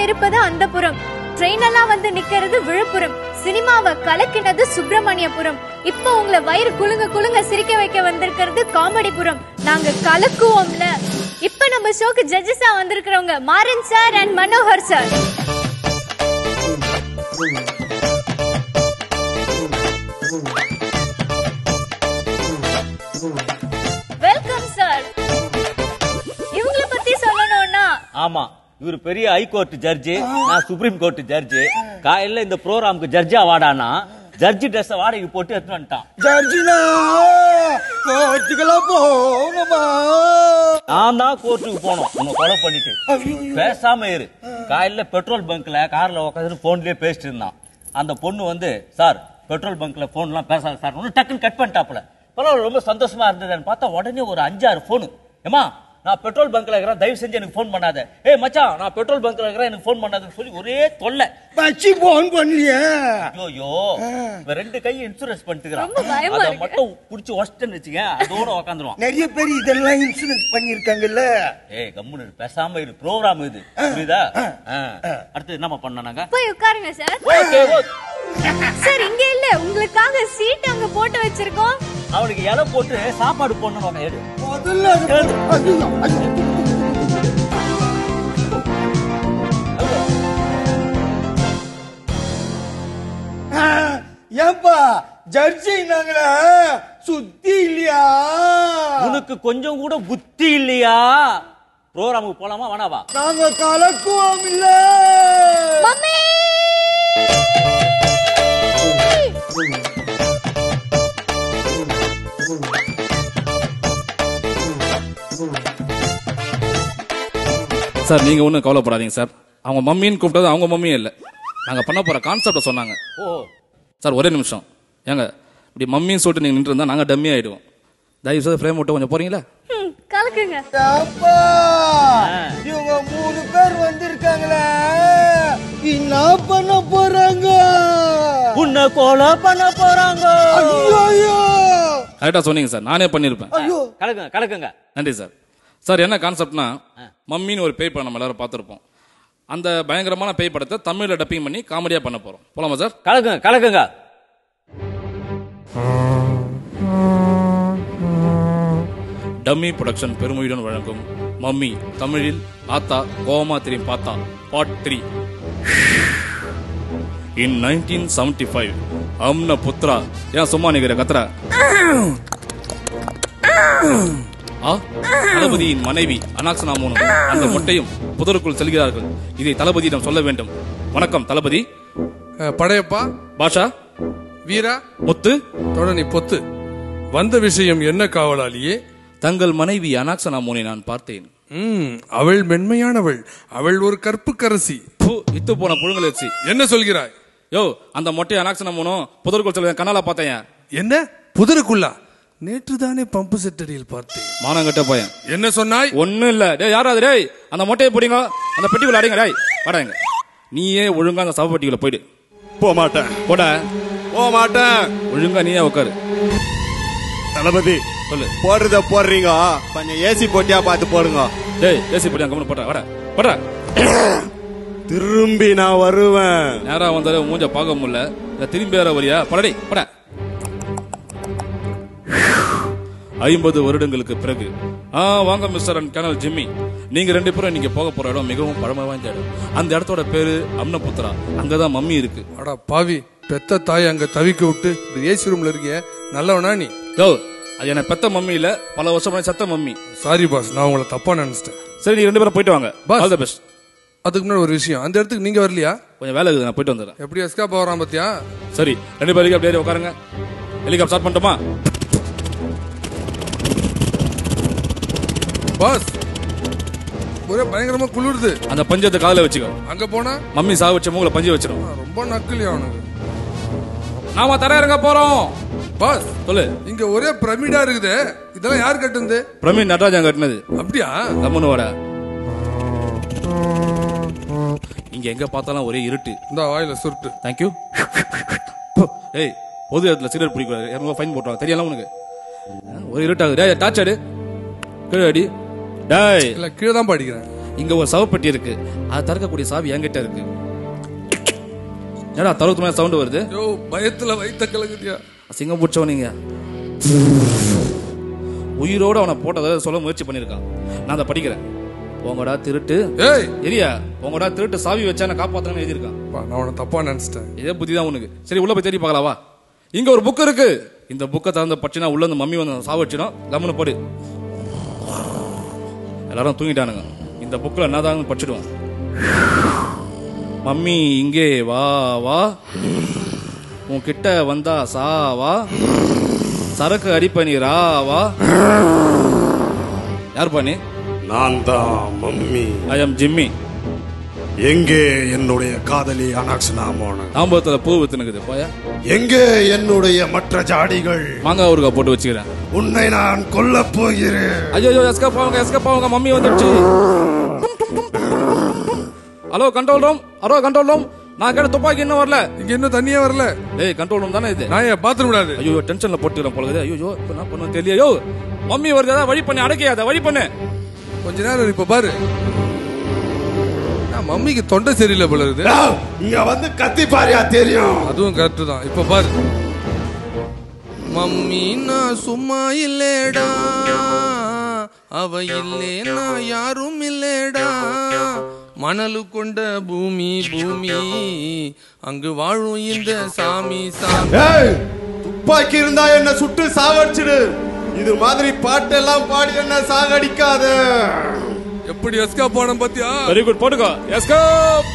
இருப்பது அந்தப்புறம் ட்ரெயின் எல்லாம் வந்து நிக்கிறது விழுப்புரம் சினிமாவை கலக்கினது சுப்பிரமணியபுரம் இப்போ உங்களை வயிறு குலுங்க குலுங்க சிரிக்க வைக்க வந்திருக்கிறது காமெடிபுரம் நாங்க கலக்குவோம்ல இப்ப நம்ம ஷோக்கு ஜட்ஜஸா வந்திருக்கிறவங்க Maran sir and Manohar sir welcome sir இவங்கள பத்தி சொல்லணும்னா ஆமா இவர் பெரிய ஹைகோர்ட் ஜட்ஜி நான் சுப்ரீம் கோர்ட் ஜட்ஜி காலையில இந்த ப்ரோக்ராமுக்கு ஜட்ஜா வாடானா ஜட்ஜி ட்ரெஸ் வாடகைக்கு போட்டு எடுத்துட்டு வந்துட்டான் ஜட்ஜினா கோர்ட்டுக்கெல்லாம் போகணுமா நான் தான் கோர்ட்டுக்கு போனோம் உன்னை கொலை பண்ணிட்டு பேசாம இரு காலையில பெட்ரோல் பங்க்ல கார்ல உட்காந்து போன்லயே பேசிட்டு இருந்தான் அந்த பொண்ணு வந்து சார் பெட்ரோல் பங்க்ல போன்லாம் பேசாத சார் ஒன்று டக்குன்னு கட் பண்ணிட்டாப்புல பரவாயில்ல ரொம்ப சந்தோஷமா இருந்ததுன்னு பார்த்தா உடனே ஒரு அஞ்சாறு போனு ஏமா நான் பெட்ரோல் பங்க்ல இருக்கிறேன் தயவு செஞ்சு எனக்கு ஃபோன் பண்ணாத ஏய் மச்சான் நான் பெட்ரோல் பங்க்ல இருக்கிறேன் எனக்கு ஃபோன் பண்ணாதன்னு சொல்லி ஒரே தொல்லை வச்சு போன் பண்ணலையே ஐயோ இவன் ரெண்டு கை இன்சூரன்ஸ் பண்ணிட்டுக்கிறான் ரொம்ப பயமா அதை இருக்கு. மட்டும் புடிச்சு வச்சிட்டேன்னு வச்சுக்க அதோட உக்காந்துருவான் நிறைய பேர் இதெல்லாம் இன்சூரன்ஸ் பண்ணிருக்காங்கல்ல ஏய் கம்முனு இரு, பேசாம இரு ப்ரோக்ராம் இது புரியுதா ஆ. அடுத்து என்னம்மா பண்ணாங்க போய் உட்காருங்க சார் ஓகே சார் இங்க இல்ல உங்களுக்காக சீட் அங்க போட்டு வச்சிருக்கோம் அவனுக்கு இலை போட்டு சாப்பாடு போடணும் எடு முதல்ல அது- ஐயோ, ஐயோ. ஆ, ஏன்பா ஜட்ஜி நாங்களே சுத்தி இல்லையா உனக்கு கொஞ்சம் கூட புத்தி இல்லையா ப்ரோக்ராமுக்கு போலாமா வேணாவா நாங்க கலக்குவோம் இல்ல மம்மி சார் நீங்க ஒன்றும் கவலைப்படாதீங்க சார் அவங்க மம்மின்னு கூப்பிட்டது அவங்க மம்மியும் இல்லை நாங்க பண்ண போற கான்செப்டை சொன்னாங்க ஓ சார் ஒரே நிமிஷம் ஏங்க இப்படி மம்மின்னு சொல்லிட்டு நீங்க நின்று இருந்தா நாங்க டம்மி ஆயிடுவோம் தயவு செய்து ஃப்ரேம் விட்டு கொஞ்சம் போறீங்களா ம், கலக்குங்க அப்பா இவங்க மூணு பேர் வந்திருக்காங்களே என்ன பண்ண போறாங்க உன்னை கொலை பண்ண போறாங்க ஐயோ ஐயோ கரெக்டா சொன்னீங்க சார் நானே பண்ணியிருப்பேன் ஐயோ கலக்குங்க கலக்குங்க நன்றி சார் சார் என்ன கான்செப்ட்னா மம்மின்னு ஒரு பேய் படம் நம்ம எல்லாரும் பார்த்துருப்போம் அந்த பயங்கரமான பேய் படத்தை தமிழ்ல டப்பிங் பண்ணி காமெடியா பண்ண போறோம் போலாமா சார் கலக்குங்க கலக்குங்க டம்மி ப்ரொடக்ஷன் பெருமையுடன் வழங்கும் மம்மி தமிழில் ஆத்தா கோவமா திரும்பி பார்த்தா part three in nineteen seventy five அம்ன புத்ரா ஏன் சும்மா நிக்கிற கத்துற ஆ தளபதியின் மனைவி அனாக்சனா மூலம் அந்த மொட்டையும் புதருக்குள் செல்கிறார்கள் இதை தளபதியிடம் சொல்ல வேண்டும் வணக்கம் தளபதி அஹ், படையப்பா பாஷா வீரா முத்து தொடனி பொத்து வந்த விஷயம் என்ன காவலாளியே தங்கள் மனைவி அனாக்சனா மூனை நான் பார்த்தேன் ம் அவள் மென்மையானவள் அவள் ஒரு கற்புக்கரசி பூ, இத்து போன புழுங்கல் வச்சு என்ன சொல்கிறாய் யோ அந்த மொட்டை அனாக்சனா மூணும் புதருக்குள் செல்வ கண்ணால பார்த்தேன் என்ன புதருக்குள்ளா நேற்று தானே பம்பு செட்டடியில் பார்த்தேன் மானங்கட்ட பையன் என்ன சொன்னாய் ஒண்ணும் இல்ல டேய் யாராவது டேய் அந்த மொட்டையை பிடிங்க அந்த பெட்டிக்குள்ள அடைங்க டேய் வாடாங்க நீயே ஒழுங்கா அந்த சவ பெட்டிக்குள்ள போயிடு போக மாட்டேன் போட போக மாட்டேன் ஒழுங்கா நீயே உட்காரு தளபதி சொல்லு போடுறத போடுறீங்க கொஞ்சம் ஏசி போட்டியா பார்த்து போடுங்க டேய் ஏசி போடி அங்க போட்டா வாடா வாடா திரும்பி நான் வருவேன் நேரா வந்தாலே மூஞ்ச பார்க்க முடியல இத திரும்பி வேற வரியா படடே பட ஐம்பது வருடங்களுக்கு பிறகு ஆ வாங்க மிஸ்டர் அண்ட் கேனல் ஜிம்மி நீங்க ரெண்டு பேரும் இன்னைக்கு போக போற இடம் மிகவும் பழமை வாய்ந்த இடம் அந்த இடத்தோட பேரு அம்னபுத்ரா அங்கதான் மம்மி இருக்கு அடா பாவி பெத்த தாய் அங்க தவிக்க விட்டு இப்படி ஏசி ரூம்ல இருக்கிய நல்லவனா நீ யோ அது என்ன பெத்த மம்மி இல்ல பல வருஷம் முன்னாடி சத்த மம்மி சாரி பாஸ் நான் உங்களை தப்பா நினைச்சிட்டேன் சரி நீங்க ரெண்டு பேரும் போயிட்டு வாங்க Boss. ஆல் த பெஸ்ட் அதுக்கு முன்னாடி ஒரு விஷயம் அந்த இடத்துக்கு நீங்க வரலையா கொஞ்சம் வேலை இருக்குது நான் போயிட்டு வந்துடுறேன் எப்படி எஸ்கா வரான் பாத்தியா சரி ரெண்டு பேருக்கு அப்படியே உட்காருங்க ஹெலிகாப்டர் ஸ்டார்ட் பண்ணட்டுமா பாஸ் ஒரே பயங்கரமா குளிருது அந்த பஞ்சத்தை காதுல வச்சுக்கோ அங்க போனா மம்மி சாவு வச்ச மூங்களை பஞ்சு வச்சிடும் ரொம்ப நக்கலியா அவனுக்கு நாம தர இறங்க போறோம் பாஸ் சொல்லு இங்க ஒரே பிரமிடா இருக்குது இதெல்லாம் யார் கட்டுந்து பிரமீன் நடராஜன் கட்டினது அப்படியா கம்முன்னு வாடா இங்க எங்க பார்த்தாலும் ஒரே இருட்டு இந்த வாயில சுருட்டு தேங்க்யூ ஏய் பொது இடத்துல சிகரெட் பிடிக்கூடாது இரநூறுவா ஃபைன் போட்டுருவாங்க தெரியல உனக்கு ஆ, ஒரு இருட்டாகுது டேய் டார்ச் அடி கீழே அடி டேய் இல்ல கீழே தான் படிக்கிறேன் இங்க ஒரு சவப்பெட்டி இருக்கு அது திறக்கக்கூடிய சாவி என்கிட்ட இருக்கு ஏடா தளவுக்கு மேல சவுண்ட் வருது யோ பயத்துல வைத்த கலகுதியா அசிங்கம் பிடிச்சவனீங்க உயிரோட அவனை போட்டதை சொல்ல முயற்சி பண்ணியிருக்கான் நான் அதை படிக்கிறேன் உங்கடா திருட்டு ஏய் எரியா உங்கடா திருட்டு சாவி வச்சா நான் காப்பாத்தணும்னு எழுதியிருக்கான் பா, நான் உன தப்பா நினைச்சிட்டேன் இதே புத்தி தான் உனக்கு சரி உள்ள போய் தேடி பார்க்கலாம் வா இங்க ஒரு புக் இருக்கு இந்த புக்கை திறந்து படிச்சுனா உள்ள இந்த மம்மி வந்து சாவடிச்சிடும் லம்னு போடு எல்லாரும் தூங்கிட்டானுங்க இந்த புக்கில் என்னதான் படிச்சிடுவோம் மம்மி இங்கே வா வா உன்கிட்ட வந்தா சா வா சரக்கு அடிப்ப நீ ரா வா யார் பண்ணி நான் தான் மம்மி ஐ எம் ஜிம்மி எங்கே என்னுடைய காதலி அனாக்ஷனாமோன தாம்பூரத்தில் பூ வித்துனுக்குது போயா எங்கே என்னுடைய மற்ற ஜாடிகள் மாங்காய் ஊறுகாய் போட்டு வச்சுக்கிறேன் உன்னை நான் கொல்லப் போகிறேன் ஐயோ எஸ்கேப் ஆகுங்க எஸ்கேப் ஆகுங்க மம்மி வந்துடுச்சு hello control room hello control room நான் கேட்ட துப்பாக்கி இன்னும் வரல இங்க இன்னும் தண்ணியே வரல ஏய் கண்ட்ரோல் ரூம் தானே இது நான் ஏன் பாத்ரூம் விடாது ஐயோ டென்ஷன்ல போட்டுக்கிறேன் போல இருக்குது. ஐயோ இப்போ என்ன பண்ணுவோம் தெரியல யோ மம்மி வருது அதான் வழி பண்ணி அடைக்காத வழி பண்ணு கொஞ்ச நேரம் இப்ப பாரு நான் மம்மிக்கு தொண்டை சரியில்லை போல இருக்குது ஆ, இங்க வந்து கத்தி பாரியா தெரியும் அதுவும் கரெக்ட் தான் இப்ப பாரு மம்மி நான் சும்மா இல்லேடா அவ இல்லேனா யாரும் இல்லேடா மணலு கொண்ட பூமி பூமி அங்கு வாழும் இந்த சாமி சாமி ஏய் துப்பாக்கி இருந்தா என்ன சுட்டு சாவடிச்சிடு இது மாதிரி பாட்டெல்லாம் பாடி என்ன சாகடிக்காத எப்படி எஸ்கா போன பாத்தியா வெரி குட் போட்டுக்கோ எஸ்கேப்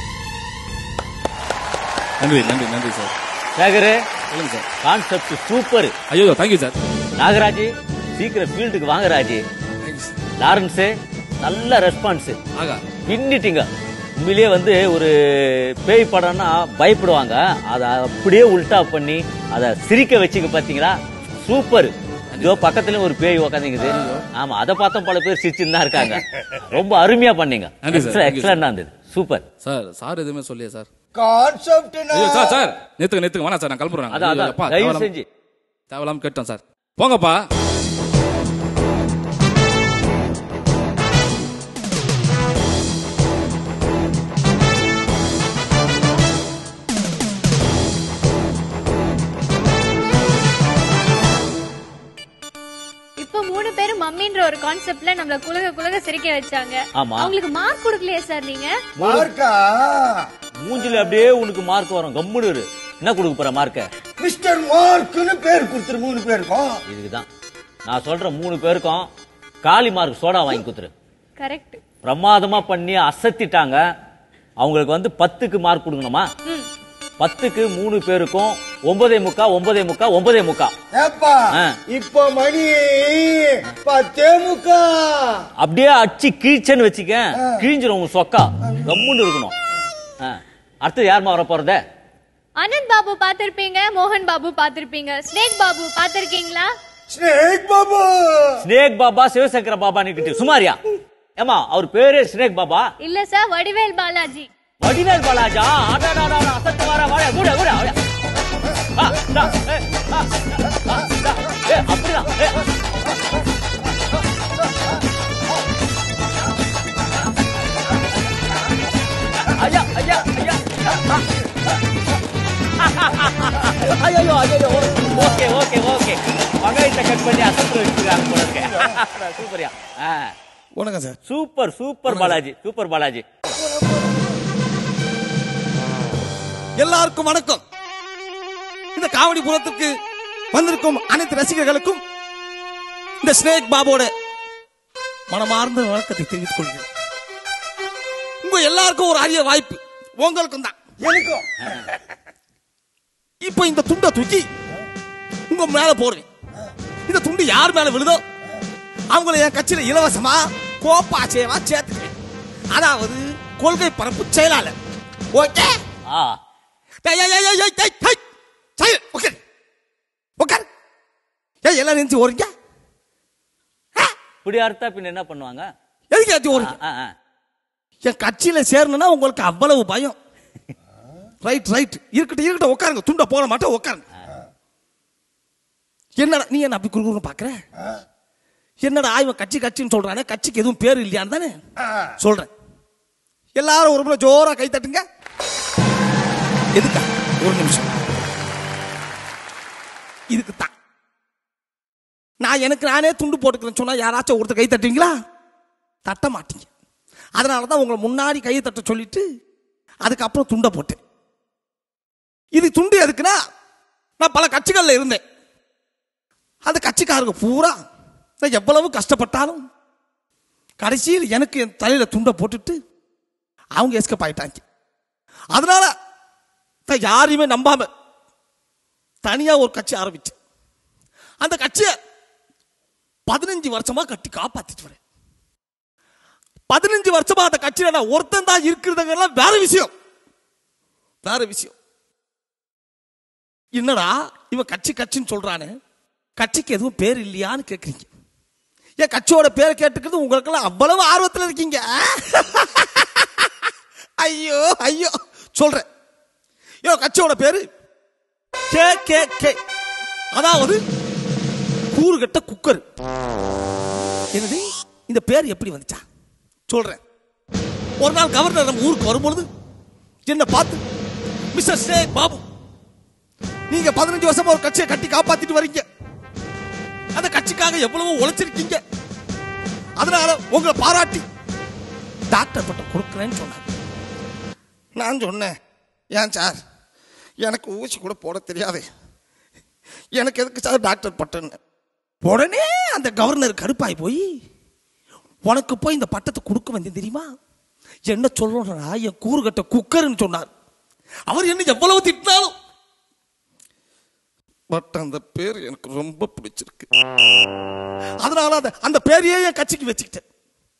நன்றி நன்றி நன்றி சார் சேகரு சொல்லுங்க சார் கான்செப்ட் சூப்பர் ஐயோ தேங்க்யூ சார் நாகராஜ் சீக்கிரம் ஃபீல்டுக்கு வாங்க ராஜி லாரன்ஸு நல்ல ரெஸ்பான்ஸ் ஆகா பின்னிட்டீங்க உண்மையிலேயே வந்து ஒரு பேய் படம்னா பயப்படுவாங்க அதை அப்படியே உல்டா பண்ணி அதை சிரிக்க வச்சுக்க பாத்தீங்களா சூப்பர் ஜோ பக்கத்துலயும் ஒரு பேய் உக்காந்துங்குது ஆமா அதை பார்த்தோம் பல பேர் சிரிச்சுன்னு தான் இருக்காங்க ரொம்ப அருமையா பண்ணீங்க நன்றி சார், thank you, எக்ஸலண்டா இருந்தது சூப்பர் சார் சார் எதுவுமே சொல்லியா சார் கான்செப்ட் ஐயோ சார் சார் நேத்துக்கு நேத்துக்கு வேணாம் சார் நான் கிளம்புறேன் அதான் ஐயோ, அதான் அப்பா, தயவு தேவலாம் செஞ்சு தேவலாம் கேட்டோம் சார் போங்கப்பா இப்போ மூணு பேரும் மம்மின்ற ஒரு கான்செப்ட்ல நம்மள குலுங்க குலுங்க சிரிக்க வச்சாங்க ஆமா. அவங்களுக்கு மார்க் கொடுக்கலையே சார் நீங்க மார்க்கா மூஞ்சில அப்படியே உனக்கு மார்க் வரும் கம்முனு இரு. என்ன கொடுக்க போற மார்க்க மிஸ்டர் மார்க்னு பேர் கொடுத்துரு மூணு பேருக்கும் இதுக்குதான் நான் சொல்ற மூணு பேருக்கும் காலி மார்க் சோடா வாங்கி கொடுத்துரு கரெக்ட் பிரமாதமா பண்ணி அசத்திட்டாங்க அவங்களுக்கு வந்து பத்துக்கு மார்க் கொடுக்கணுமா பத்துக்கு மூணு பேருக்கும் ஒன்பதே முக்கா ஒன்பதே முக்கா ஒன்பதே முக்கா ஏப்பா ஆ. இப்ப மணி பத்தே முக்கா அப்படியே அடிச்சு கீழ்ச்சன்னு வச்சுக்க கிழிஞ்சிரும் உங்க சொக்கா கம்முன்னு இருக்கணும் ஆ. அடுத்தது யாருமா வர போறதே அனந்த் பாபு பாத்திருப்பீங்க மோகன் பாபு பாத்திருப்பீங்க ஸ்னேக் பாபு பாத்திருக்கீங்களா ஸ்னேக் பாபு ஸ்னேக் பாபா சிவசங்கர பாபா நிக்கிட்டு சுமாரியா ஏமா அவர் பேரே ஸ்னேக் பாபா இல்ல சார் வடிவேல் பாலாஜி வடிவேல் பாலாஜா அடடடடா, அசத்து வர வர கூட கூட வாடா. ஆ, டா, ஏ, ஆ, ஆ, டா, ஏ, அப்படிதான் ஏ. ஐயா ஐயா ஐயா ஐயோ ஐயோ ஓகே ஓகே ஓகே வெங்காயத்தை கட் பண்ணி அசத்து வச்சுக்கிறாங்க போல இருக்கு சூப்பரியா ஆ வணக்கம் sir super super Balaji super Balaji எல்லாருக்கும் வணக்கம் இந்த காவடி புறத்துக்கு வந்திருக்கும் அனைத்து ரசிகர்களுக்கும் இந்த ஸ்னேக் பாபோட மனமார்ந்த வணக்கத்தை தெரிவித்துக் கொள்கிறேன் உங்க எல்லாருக்கும் ஒரு அரிய வாய்ப்பு உங்களுக்கும் தான் எனக்கும் இப்போ இந்த துண்டை தூக்கி உங்க மேல போடுவேன் இந்த துண்டு யார் மேல விழுதோ அவங்கள என் கட்சியில இலவசமா கோப்பாச்சேவா சேர்த்துக்குவேன் அதாவது கொள்கை பரப்பு செயலாளர் ஓகே ஆ ஏய், ஏய், ஏய், ஏய், ஏய், ஏய், ஏய். சரி, உட்காரு. உட்காரு. ஏய், எல்லாரும் எந்திரிச்சு ஓடுறீங்க? ஆ, இப்படி அறுத்தா பின்ன என்ன பண்ணுவாங்க எதுக்கு எந்திரிச்சு ஆ, ஓடுறீங்க? ஆ, ஆ. என் கட்சியில சேரணும்னா உங்களுக்கு அவ்வளவு பயம் ரைட் ரைட் இருக்கட்டும் இருக்கட்டும் உட்காருங்க துண்ட போட மாட்டேன் உட்காருங்க என்னடா நீ என்ன அப்படி குறுகுறு பாக்குற என்னடா இவன் கட்சி கட்சின்னு சொல்றானே கட்சிக்கு எதுவும் பேர் இல்லையான்னு தானே சொல்றேன் எல்லாரும் ஒரு முறை ஜோரா கை தட்டுங்க எதுக்கா ஒரு நிமிஷம் இதுக்கு தான் நான் எனக்கு நானே துண்டு போட்டுக்கிறேன்னு சொன்னா யாராச்சும் ஒருத்தர் கை தட்டுவீங்களா தட்ட மாட்டீங்க அதனால தான் உங்களை முன்னாடி கையை தட்ட சொல்லிட்டு அதுக்கப்புறம் துண்டை போட்டேன் இது துண்டு எதுக்குன்னா நான் பல கட்சிகளில் இருந்தேன் அந்த கட்சிக்காரங்க பூரா நான் எவ்வளவு கஷ்டப்பட்டாலும் கடைசியில் எனக்கு என் தலையில துண்டை போட்டுட்டு அவங்க எஸ்கப் ஆயிட்டாங்க அதனால நான் யாரையுமே நம்பாம தனியா ஒரு கட்சி ஆரம்பிச்சேன் அந்த கட்சியை பதினஞ்சு வருஷமா கட்டி காப்பாத்திட்டு வரேன் பதினஞ்சு வருஷமா அந்த கட்சியில நான் ஒருத்தன் தான் இருக்கிறதுங்கெல்லாம் வேற விஷயம் வேற விஷயம் என்னடா இவன் கட்சி கட்சின்னு சொல்றானே கட்சிக்கு எதுவும் பேர் இல்லையான்னு கேக்குறீங்க ஏன் கட்சியோட பேரை கேட்டுக்கிறது உங்களுக்கெல்லாம் அவ்வளவு ஆர்வத்தில் இருக்கீங்க ஐயோ ஐயோ சொல்றேன் ஐயோ கட்சியோட பேரு கே கே கே அதாவது கூறுகட்ட குக்கர் என்னது இந்த பேர் எப்படி வந்துச்சா சொல்றேன் ஒரு நாள் கவர்னர் நம்ம ஊருக்கு வரும்பொழுது என்ன பார்த்து மிஸ்டர் ஸ்னே பாபு நீங்க பதினஞ்சு வருஷமா ஒரு கட்சியை கட்டி காப்பாத்திட்டு வரீங்க அந்த கட்சிக்காக எவ்வளவோ உழைச்சிருக்கீங்க அதனால உங்களை பாராட்டி டாக்டர் பட்டம் கொடுக்குறேன்னு சொன்னார் நான் சொன்னேன் ஏன் சார் எனக்கு ஊசி கூட போட தெரியாது எனக்கு எதுக்கு சார் டாக்டர் பட்டம்னு உடனே அந்த கவர்னர் கடுப்பாய் போய் உனக்கு போய் இந்த பட்டத்தை கொடுக்க வந்தேன் தெரியுமா என்ன சொல்றா என் கூறுகட்ட குக்கர்னு சொன்னார் அவர் என்ன எவ்வளவு திட்டினாலும் பட் அந்த பேர் எனக்கு ரொம்ப பிடிச்சிருக்கு அதனால அந்த அந்த பேரையே என் கட்சிக்கு வச்சுக்கிட்டேன்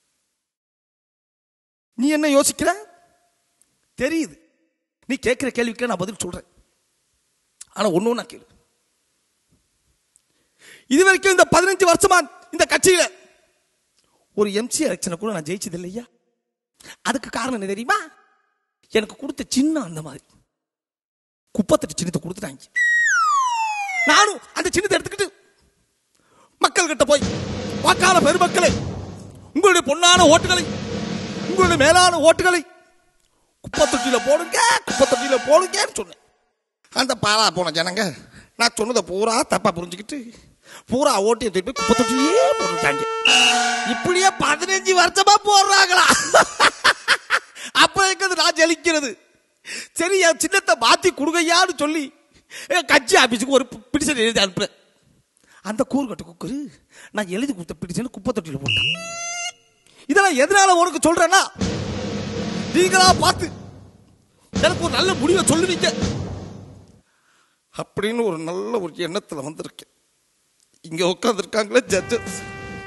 நீ என்ன யோசிக்கிற தெரியுது நீ கேட்கிற கேள்விக்கு நான் பதில் சொல்றேன் ஆனா ஒண்ணு நான் கேளு இது வரைக்கும் இந்த பதினஞ்சு வருஷமா இந்த கட்சியில ஒரு எம்சி எலெக்ஷனை கூட நான் ஜெயிச்சது இல்லையா அதுக்கு காரணம் என்ன தெரியுமா எனக்கு கொடுத்த சின்னம் அந்த மாதிரி குப்பத்தட்டு சின்னத்தை கொடுத்துட்டாங்க நானும் அந்த சின்னத்தை எடுத்துக்கிட்டு மக்கள் கிட்ட போய் வாக்காள பெருமக்களை உங்களுடைய பொன்னான ஓட்டுகளை உங்களுடைய மேலான ஓட்டுகளை குப்பத்தொட்டியில போடுங்க குப்பத்தொட்டியில போடுங்கன்னு சொன்னேன் அந்த பாலா போன ஜனங்க நான் சொன்னதை பூரா தப்பா புரிஞ்சுக்கிட்டு பூரா ஓட்டியை தூக்கி போய் குப்பத்தொட்டிலேயே போட்டுட்டாங்க இப்படியே பதினஞ்சு வருஷமா போடுறாங்களா அப்ப எங்க நான் ஜலிக்கிறது சரி என் சின்னத்தை மாத்தி கொடுங்கய்யான்னு சொல்லி என் கட்சி ஆபீஸுக்கு ஒரு பிடிஷன் எழுதி அனுப்புறேன் அந்த கூறுகட்ட குக்கரு நான் எழுதி கொடுத்த பிடிச்சேன்னு குப்பை தொட்டியில் போட்டேன் இதெல்லாம் எதனால உனக்கு சொல்றேன்னா நீங்களா பார்த்து எனக்கு ஒரு நல்ல முடிவை சொல்லுவீங்க அப்படின்னு ஒரு நல்ல ஒரு எண்ணத்துல வந்திருக்கேன் இங்க உட்காந்துருக்காங்களே ஜட்ஜஸ்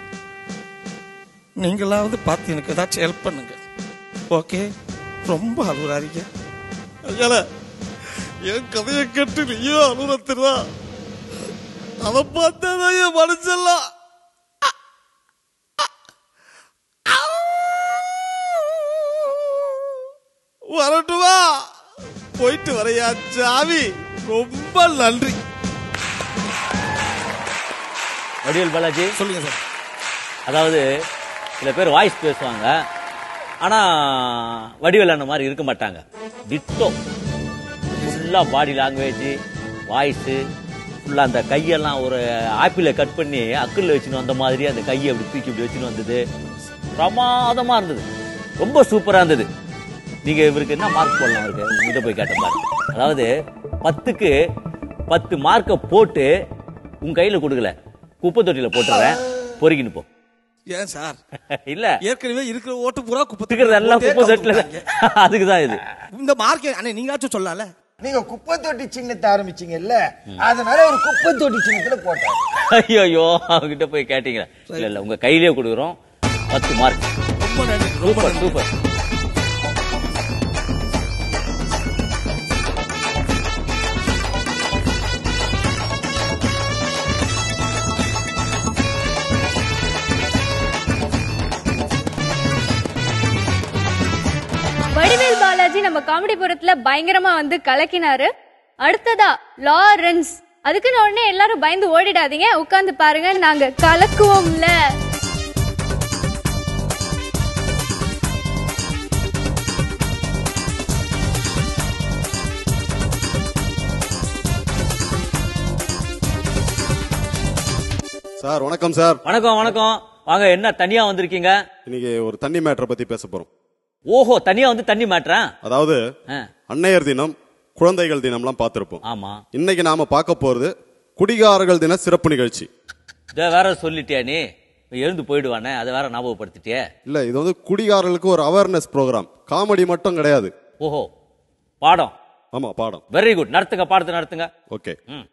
நீங்களாவது பார்த்து எனக்கு ஏதாச்சும் ஹெல்ப் பண்ணுங்க ஓகே ரொம்ப அழுகுறாதீங்க ஐயால என் கதையை கேட்டு நீயோ அழுகுறா அதை பார்த்தாதான் என் மனசெல்லாம் வரட்டுமா போயிட்டு வரையா சாமி ரொம்ப நன்றி வடிவேல் பாலாஜி சொல்லுங்க சார் அதாவது சில பேர் வாய்ஸ் பேசுவாங்க ஆனா வடிவேல் அண்ணன் மாதிரி இருக்க மாட்டாங்க டிட்டோ ஃபுல்லா பாடி லாங்குவேஜ் வாய்ஸ் ஃபுல்லா அந்த கையெல்லாம் ஒரு ஆப்பிளை கட் பண்ணி அக்கில் வச்சுன்னு வந்த மாதிரி அந்த கையை அப்படி தூக்கி இப்படி வச்சுன்னு வந்தது பிரமாதமா இருந்தது ரொம்ப சூப்பரா இருந்தது நீங்க இவருக்கு என்ன மார்க் போடலாம் அவருக்கு உங்ககிட்ட போய் கேட்ட பாரு அதாவது பத்துக்கு பத்து மார்க்கை போட்டு உன் கையில கொடுக்கல குப்பை தொட்டியில போட்டுறேன் பொறுக்கின்னு போ ஏன் சார் இல்ல ஏற்கனவே இருக்கிற ஓட்டு பூரா குப்பை இருக்கிறது எல்லாம் போட்டே குப்பை தொட்டில கவுத்துட்டாங்க. அதுக்கு தான் இது இந்த மார்க் அண்ணே நீங்களாச்சும் சொல்லல நீங்க குப்பை தொட்டி சின்னத்தை ஆரம்பிச்சீங்கல்ல அதனால ஒரு குப்பை தொட்டி சின்னத்துல போட்டாரு ஐயோ ஐயோ அவகிட்ட போய் கேட்டீங்களா இல்ல இல்ல உங்க கையிலேயே கொடுக்குறோம் பத்து மார்க் ரொம்ப நன்றி ரொம்ப சூப்பர் நன்றி சூப்பர் வடிவேல் பாலாஜி நம்ம காமெடிபுரத்துல பயங்கரமா வந்து கலக்கினாரு அடுத்ததா லாரன்ஸ் அதுக்குன்னு உடனே எல்லாரும் பயந்து ஓடிடாதீங்க உட்கார்ந்து பாருங்க நாங்க கலக்குவோம்ல சார் வணக்கம் சார் வணக்கம் வணக்கம் வாங்க என்ன தனியா வந்திருக்கீங்க இன்னைக்கு ஒரு தண்ணி மேட்டரை பத்தி பேச போறோம் ஓஹோ தனியா வந்து தண்ணி மாட்டுறேன் அதாவது ஆ, அன்னையர் தினம் குழந்தைகள் தினம்லாம் பார்த்திருப்போம் ஆமா இன்னைக்கு நாம பார்க்க போறது குடிகாரர்கள் தின சிறப்பு நிகழ்ச்சி இதை வேற சொல்லிட்டியா நீ எழுந்து போயிடுவானே அதை வேற ஞாபகப்படுத்திட்டியே இல்ல இது வந்து குடிகாரர்களுக்கு ஒரு அவேர்னஸ் ப்ரோக்ராம் காமெடி மட்டும் கிடையாது ஓஹோ பாடம் ஆமா பாடம் வெரி குட் நடத்துங்க பாடத்தை நடத்துங்க ஓகே ம்.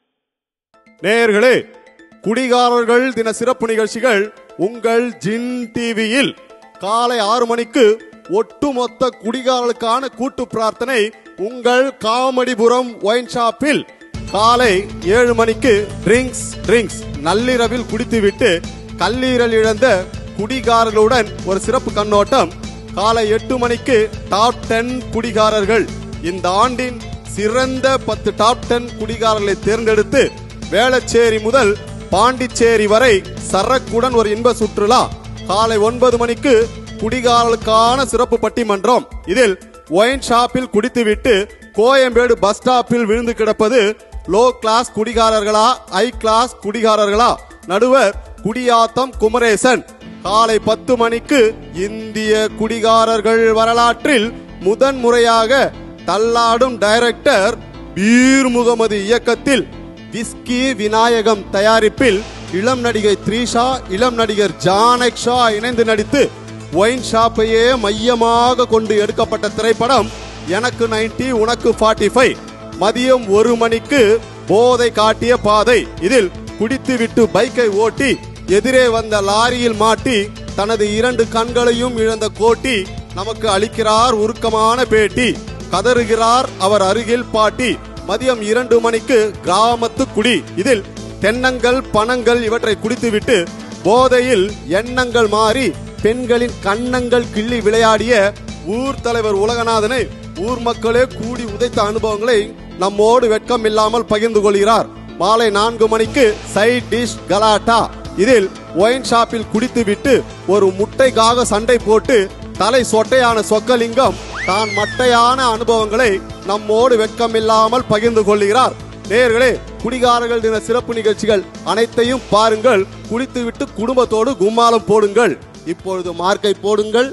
நேயர்களே குடிகாரர்கள் தின சிறப்பு நிகழ்ச்சிகள் உங்கள் ஜின் டிவியில் காலை ஆறு மணிக்கு ஒட்டுமொத்த குடிகாரர்களுக்கான கூட்டு பிரார்த்தனை உங்கள் காமடிபுரம் ஒயின் ஷாப்பில் காலை ஏழு மணிக்கு ட்ரிங்க்ஸ் ட்ரிங்க்ஸ் நள்ளிரவில் குடித்துவிட்டு கல்லீரல் இழந்த குடிகாரர்களுடன் ஒரு சிறப்பு கண்ணோட்டம் காலை எட்டு மணிக்கு டாப் டென் குடிகாரர்கள் இந்த ஆண்டின் சிறந்த பத்து டாப் டென் குடிகாரர்களை தேர்ந்தெடுத்து வேளச்சேரி முதல் பாண்டிச்சேரி வரை சரக்குடன் ஒரு இன்ப சுற்றுலா காலை ஒன்பது மணிக்கு குடிகாரர்களுக்கான சிறப்பு பட்டிமன்றம் இதில் ஒயின் ஷாப்பில் குடித்துவிட்டு கோயம்பேடு பஸ் ஸ்டாப்பில் விழுந்து கிடப்பது லோ கிளாஸ் குடிகாரர்களா ஹை கிளாஸ் குடிகாரர்களா நடுவர் குடியாத்தம் குமரேசன் காலை பத்து மணிக்கு இந்திய குடிகாரர்கள் வரலாற்றில் முதன் முறையாக தள்ளாடும் டைரக்டர் பீர் முகமது இயக்கத்தில் விஸ்கி விநாயகம் தயாரிப்பில் இளம் நடிகை த்ரீஷா இளம் நடிகர் ஜானக் ஷா இணைந்து நடித்து ஒயின் ஷாப்பையே மையமாக கொண்டு எடுக்கப்பட்ட திரைப்படம் எனக்கு 90 உனக்கு 45 மதியம் ஒரு மணிக்கு போதை காட்டிய பாதை இதில் குடித்துவிட்டு பைக்கை ஓட்டி எதிரே வந்த லாரியில் மாட்டி தனது இரண்டு கண்களையும் இழந்த கோட்டி நமக்கு அளிக்கிறார் உருக்கமான பேட்டி கதறுகிறார் அவர் அருகில் பாட்டி மதியம் இரண்டு மணிக்கு கிராமத்து குடி இதில் தென்னங்கள் பணங்கள் இவற்றை குடித்துவிட்டு போதையில் எண்ணங்கள் மாறி பெண்களின் கண்ணங்கள் கிள்ளி விளையாடிய ஊர் தலைவர் உலகநாதனை ஊர் மக்களே கூடி உதைத்த அனுபவங்களை நம்மோடு வெட்கம் இல்லாமல் பகிர்ந்து கொள்கிறார் மாலை நான்கு மணிக்கு சைட் டிஷ் கலாட்டா இதில் ஒயின் ஷாப்பில் குடித்துவிட்டு ஒரு முட்டைக்காக சண்டை போட்டு தலை சொட்டையான சொக்கலிங்கம் தான் மட்டையான அனுபவங்களை நம்மோடு வெட்கமில்லாமல் பகிர்ந்து கொள்கிறார் நேயர்களே குடிகாரர்கள் தின சிறப்பு நிகழ்ச்சிகள் அனைத்தையும் பாருங்கள் குடித்துவிட்டு குடும்பத்தோடு கும்மாலம் போடுங்கள் இப்பொழுது மார்க்கை போடுங்கள்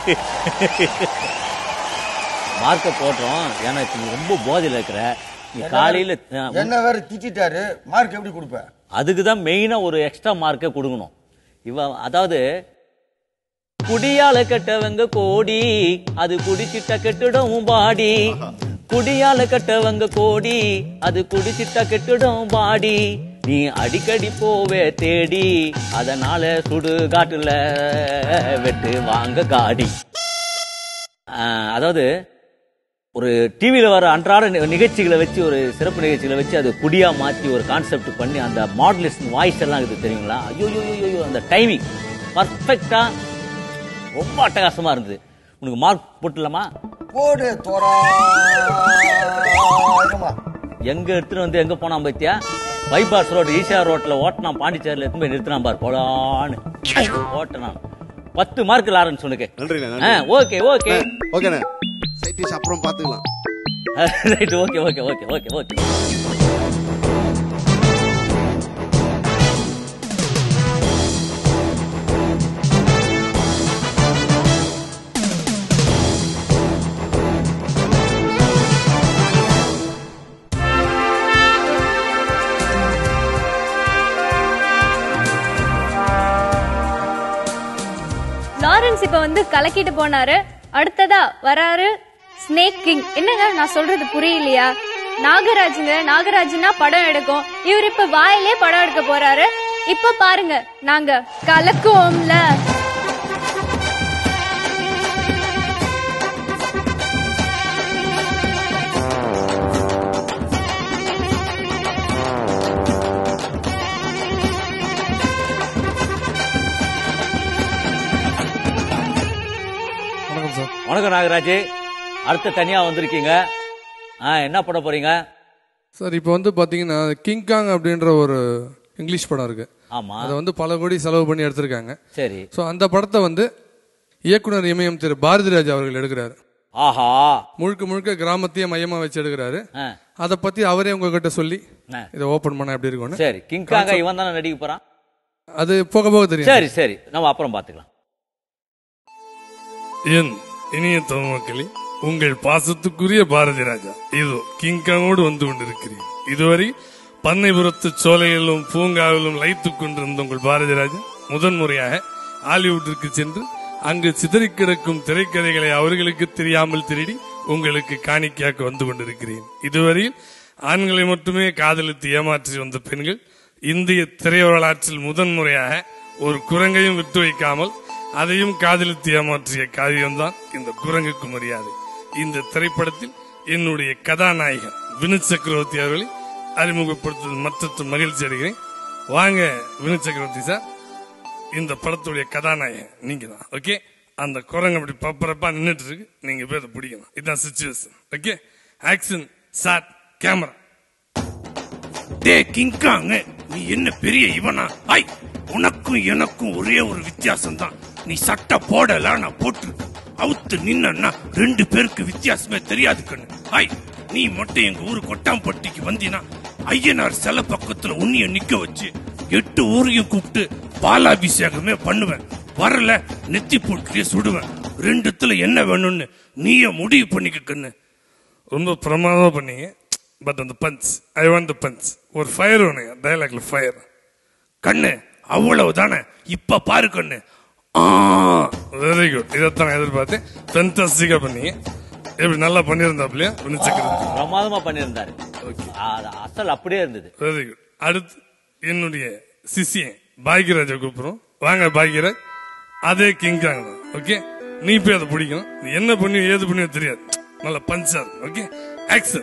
மார்க்க போட்டோம் ஏன்னா இப்ப நீ ரொம்ப போதையில இருக்கிற நீ காலையில ஆ, என்ன வேற திட்டாரு மார்க் எப்படி கொடுப்ப அதுக்கு தான் மெயினா ஒரு எக்ஸ்ட்ரா மார்க்கை கொடுக்கணும் இவ அதாவது குடியால கெட்டவங்க கோடி அது குடிச்சிட்ட கெட்டுடும் பாடி குடியால கெட்டவங்க கோடி அது குடிச்சிட்ட கெட்டுடும் பாடி நீ அடிக்கடி போவே தேடி அதனால சுடு காட்டுல வெட்டு வாங்க காடி ஆஹ், அதாவது ஒரு டிவியில வர அன்றாட நி- நிகழ்ச்சிகளை வச்சு ஒரு சிறப்பு நிகழ்ச்சிகளை வச்சு அது குடியா மாத்தி ஒரு கான்செப்ட் பண்ணி அந்த மாடுலேஷன் வாய்ஸ் எல்லாம் இருக்குது தெரியுங்களா ஐயோ ஐயோ, ஐயோ ஐயோ, அந்த டைமிங் பர்ஃபெக்டா ரொம்ப அட்டகாசமா இருந்தது உனக்கு மார்க் போட்டுலாமா போடு தோராயிரமா எங்க எடுத்துட்டு வந்து எங்க போனான் பத்தியா பைபாஸ் ரோடு ஈஷா ரோட்ல ஓட்டினான் பாண்டிச்சேரியில எடுத்து போய் நிறுத்தினான் பார் போலான்னு ஓட்டினான் பத்து மார்க் லாரன்ஸ் உனக்கு நன்றிண்ணே, நன்றி. ஓகே ஓகே ஓகேண்ணே சைட் டிஷ் அப்புறம் பாத்துக்கலாம் right okay okay okay okay okay Lawrence இப்ப வந்து கலக்கிட்டு போனாரு அடுத்ததா வராரு ஸ்னேக் கிங் என்னங்க நான் சொல்றது புரியலையா நாகராஜுங்க நாகராஜ்னா படம் எடுக்கும் இவர் இப்ப வாயிலே படம் எடுக்க போறாரு இப்ப பாருங்க நாங்க கலக்குவோம்ல வணக்கம் சார் வணக்கம் நாகராஜ் அடுத்த தனியா வந்திருக்கீங்க ஆ என்ன பண்ண போறீங்க சார் இப்போ வந்து பாத்தீங்கன்னா கிங்காங் அப்படின்ற ஒரு இங்கிலீஷ் படம் இருக்கு ஆமா அதை வந்து பல கோடி செலவு பண்ணி எடுத்திருக்காங்க சரி ஸோ அந்த படத்தை வந்து இயக்குனர் இமயம் திரு பாரதிராஜ் அவர்கள் எடுக்கிறாரு ஆஹா முழுக்க முழுக்க கிராமத்தையே மையமா வச்சு எடுக்கிறாரு ஆ, அதை பத்தி அவரே உங்ககிட்ட சொல்லி ஆ. இதை ஓபன் பண்ண எப்படி இருக்கும்னு சரி கிங்காங்க இவன் தானே நடிக்க போறான் அது போக போக தெரியும் சரி சரி நம்ம அப்புறம் பாத்துக்கலாம் என் இனிய தமிழ்மக்களே உங்கள் பாசத்துக்குரிய பாரதி ராஜா இதோ கிங்காங்கோடு வந்து கொண்டிருக்கிறேன் இதுவரை பண்ணைபுரத்து சோலையிலும் பூங்காவிலும் லைத்துக் கொண்டிருந்த உங்கள் பாரதி ராஜா முதன்முறையாக ஹாலிவுட்டிற்கு சென்று அங்கு சிதறிக் கிடக்கும் திரைக்கதைகளை அவர்களுக்கு தெரியாமல் திருடி உங்களுக்கு காணிக்கையாக்க வந்து கொண்டிருக்கிறேன் இதுவரையில் ஆண்களை மட்டுமே காதலித்து ஏமாற்றி வந்த பெண்கள் இந்திய திரை வரலாற்றில் முதன்முறையாக ஒரு குரங்கையும் விட்டு வைக்காமல் அதையும் காதலித்து ஏமாற்றிய காவியம்தான் இந்த குரங்குக்கு மரியாதை இந்த திரைப்படத்தில் என்னுடைய கதாநாயகன் வினு சக்கரவர்த்தி அவர்களை அறிமுகப்படுத்துவது மற்ற மகிழ்ச்சி அடைகிறேன் வாங்க வினு சக்கரவர்த்தி சார் இந்த படத்துடைய கதாநாயகன் நீங்க தான் ஓகே அந்த குரங்கு அப்படி பப்பரப்பா நின்னுட்டு இருக்கு நீங்க போய் அதை பிடிக்கணும் இதுதான் situation okay action shot camera டே கிங்காங்க நீ என்ன பெரிய இவனா ஐ உனக்கும் எனக்கும் ஒரே ஒரு வித்தியாசம் தான் நீ சட்டை போடல நான் போட்டிருக்கேன் அவுத்து நின்னா ரெண்டு பேருக்கு வித்தியாசமே தெரியாது கண்ணு ஐ நீ மட்டும் எங்க ஊரு கொட்டாம்பட்டிக்கு வந்தினா ஐயனார் சில பக்கத்துல உன்னிய நிக்க வச்சு எட்டு ஊரையும் கூப்பிட்டு பாலாபிஷேகமே பண்ணுவேன் வரல நெத்தி போட்டுலயே சுடுவேன் ரெண்டுத்துல என்ன வேணும்னு நீயே முடிவு பண்ணிக்க கண்ணு ரொம்ப பிரமாதமா பண்ணீங்க பட் அந்த punch I want the punch ஒரு ஃபயர் வேணுங்க டைலாக்ல ஃபயர் கண்ணு அவ்வளவு தானே இப்ப பாரு கண்ணு வெரி குட் இதைத்தான் நான் எதிர்பார்த்தேன் ஃபென்டாஸ்டிக்கா பண்ணீங்க எப்படி நல்லா பண்ணியிருந்தாப்லையா வினிச்சக்கரத்து பிரமாதமா பண்ணியிருந்தாரு ஆ, அது அசல் அப்படியே இருந்தது வெரி குட் அடுத்து என்னுடைய சிசியன் பாக்யராஜை கூப்பிடுறோம் வாங்க பாக்யராஜ் அதே கிங்காங் தான் ஓகே நீ போய் அதை பிடிக்கணும் நீ என்ன பண்ணி ஏது பண்ணியோ தெரியாது நல்ல பஞ்சா ஓகே ஆக்சன்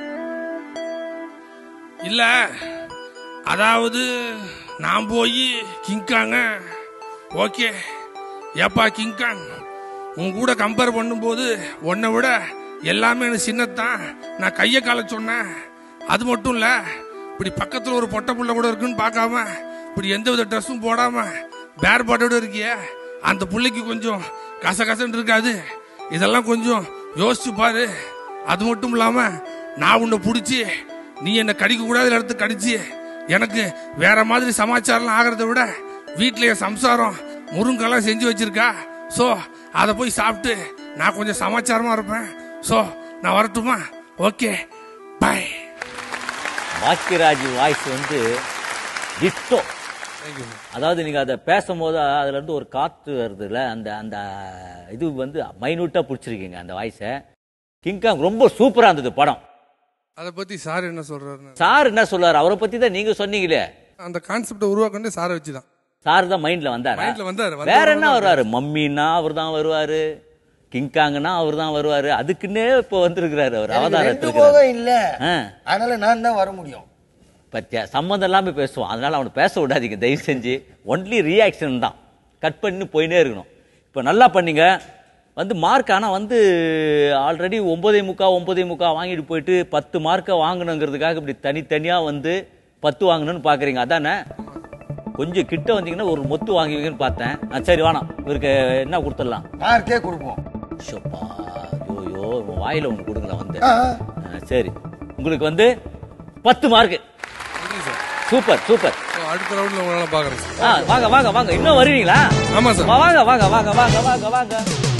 இல்ல அதாவது நான் போய் கிங்காங்க ஓகே ஏப்பா கிங்காங் உன் கூட கம்பேர் பண்ணும்போது உன்னை விட எல்லாமே எனக்கு சின்னத்தான் நான் கையை கால சொன்னேன் அது மட்டும் இல்ல இப்படி பக்கத்துல ஒரு பொட்டை புள்ள கூட இருக்குன்னு பார்க்காம இப்படி எந்த வித ட்ரெஸ்ஸும் போடாம பேர் பாட்டோட இருக்கிய அந்த புள்ளைக்கு கொஞ்சம் கச கசன்னு இருக்காது இதெல்லாம் கொஞ்சம் யோசிச்சு பாரு அது மட்டும் இல்லாம நான் உன்னை பிடிச்சி நீ என்ன கடிக்க கூடாத இடத்து கடிச்சு எனக்கு வேற மாதிரி சமாச்சாரம் ஆகிறத விட வீட்லயே சம்சாரம் முருங்கெல்லாம் செஞ்சு வச்சிருக்கா சோ அதை போய் சாப்பிட்டு நான் கொஞ்சம் சமாச்சாரமா இருப்பேன் சோ நான் வரட்டுமா ஓகே பை பாக்கியராஜ் வாய்ஸ் வந்து டிட்டோ அதாவது நீங்க அதை பேசும்போது அதுல இருந்து ஒரு காத்து வருதுல்ல அந்த அந்த இது வந்து மைனூட்டா பிடிச்சிருக்கீங்க அந்த வாய்ஸை கிங்காங் ரொம்ப சூப்பரா இருந்தது படம் அதை பத்தி சார் என்ன சொல்றாருன்னு சார் என்ன சொல்றாரு அவரை பத்தி தான் நீங்க சொன்னீங்களே அந்த கான்செப்டை உருவாக்குனதே சாரை வச்சு தான் சார் தான் மைண்ட்ல வந்தாரு Mindல வந்தாரு. வந்தவர் வேற என்ன தான் வருவாரு மம்மின்னா அவர் தான் வருவாரு கிங்காங்கன்னா அவர் தான் வருவாரு அதுக்குன்னே இப்போ வந்திருக்கிறாரு அவர் எனக்கு ரெண்டு அவதாரத்துக்கு போகம் இல்ல ஆ. அதனால நான் தான் வர முடியும் பத்தியா சம்மந்தம் இல்லாம பேசுவான் அதனால அவனை பேச விடாதீங்க தயவு செஞ்சு ஒன்லி ரியாக்ஷன் தான் கட் பண்ணி போயினே இருக்கணும் இப்போ நல்லா பண்ணீங்க வந்து மார்க் ஆனால் வந்து ஆல்ரெடி ஒன்பதே முக்கா ஒன்பதே முக்கா வாங்கிட்டு போயிட்டு பத்து மார்க்கை வாங்கணுங்கிறதுக்காக இப்படி தனித்தனியாக வந்து பத்து வாங்கணும்னு பார்க்குறீங்க அதானே கொஞ்சம் கிட்ட வந்தீங்கன்னா ஒரு மொத்து வாங்குவீங்கன்னு பார்த்தேன் ஆ, சரி வேணாம் இவருக்கு என்ன கொடுத்துடலாம் மார்க்கே கொடுப்போம் ஷோப்பா ஐயோ உன் வாயில ஒன்று கொடுங்களேன் வந்து ஆ. ஆ, சரி உங்களுக்கு வந்து பத்து மார்க்கு சூப்பர் சூப்பர் So, அடுத்த ரவுண்ட்ல உங்களால பாக்குறேன் சார் ஆ, வாங்க வாங்க வாங்க இன்னும் வருவீங்களா ஆமா சார் வா, வாங்க வாங்க வாங்க வாங்க வாங்க வாங்க